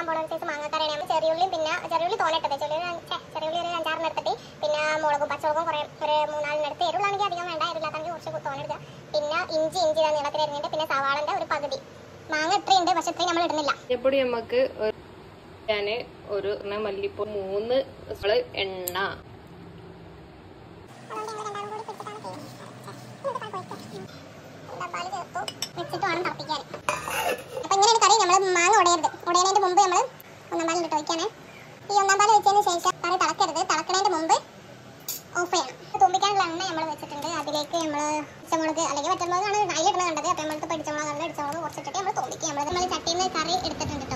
പോണ ഒരു സൈസ് മാങ്ങാക്കറിയാണ് നമ്മൾ ചെറിയുള്ളിയും പിന്നെ ചെറിയുള്ളി തോന്നിട്ടത് ചെറിയുള്ളി ഛെ, ചെറിയുള്ളി ഒരു അഞ്ചാറിന് എടുത്തിട്ട് പിന്നെ മുളകും പച്ചമുളകും കുറേ ഒരു മൂന്നാലിന് എടുത്ത് എരുള്ളാണെങ്കിൽ അധികം വേണ്ട എരുള്ളാത്താണെങ്കിൽ കുറച്ച് തോനെടുക്കുക പിന്നെ ഇഞ്ചി ഇഞ്ചി ഇതാ നീളത്തിൽ എറിഞ്ഞിട്ട് പിന്നെ സവാളന്റെ ഒരു പകുതി മാങ്ങ ഇത്രയുണ്ട് പക്ഷെ ഇത്രയും നമ്മൾ ഇടുന്നില്ല മഞ്ഞപ്പൊടി നമുക്ക് ഒരു ഞാന് ഒരു എണ്ണ മല്ലിപ്പൂ മൂന്ന് സ്പൂണ് എണ്ണ വെച്ചിട്ട് വേണം തിളപ്പിക്കാൻ അപ്പൊ ഇങ്ങനെയാണ് കറി നമ്മൾ മാങ്ങ ഉടയരുത് ഉടയുന്നതിന്റെ മുമ്പ് നമ്മൾ ഒന്നാം പാലിൽ ഇട്ട് വയ്ക്കാനേ ഈ ഒന്നാം പാൽ വെച്ചതിന് ശേഷം കറി തിളക്കരുത് തിളക്കുന്നതിന്റെ മുമ്പ് ഓഫ് ചെയ്യണം തുമ്പിക്കാനുള്ള എണ്ണ നമ്മൾ വെച്ചിട്ടുണ്ട് അതിലേക്ക് നമ്മൾ പച്ചമുളക് അല്ലെങ്കിൽ പച്ചമുളകാണ് അതിലിടുന്നത് കണ്ടത് അപ്പോൾ നമ്മൾക്ക് പിടിച്ചമുളക് ഇടിച്ചമുളക് കുറച്ചിട്ടിട്ട് നമ്മൾ തുമ്പിക്കുക നമ്മൾ നമ്മൾ ചട്ടിയിൽ നിന്ന് കറി എടുത്തിട്ടുണ്ട്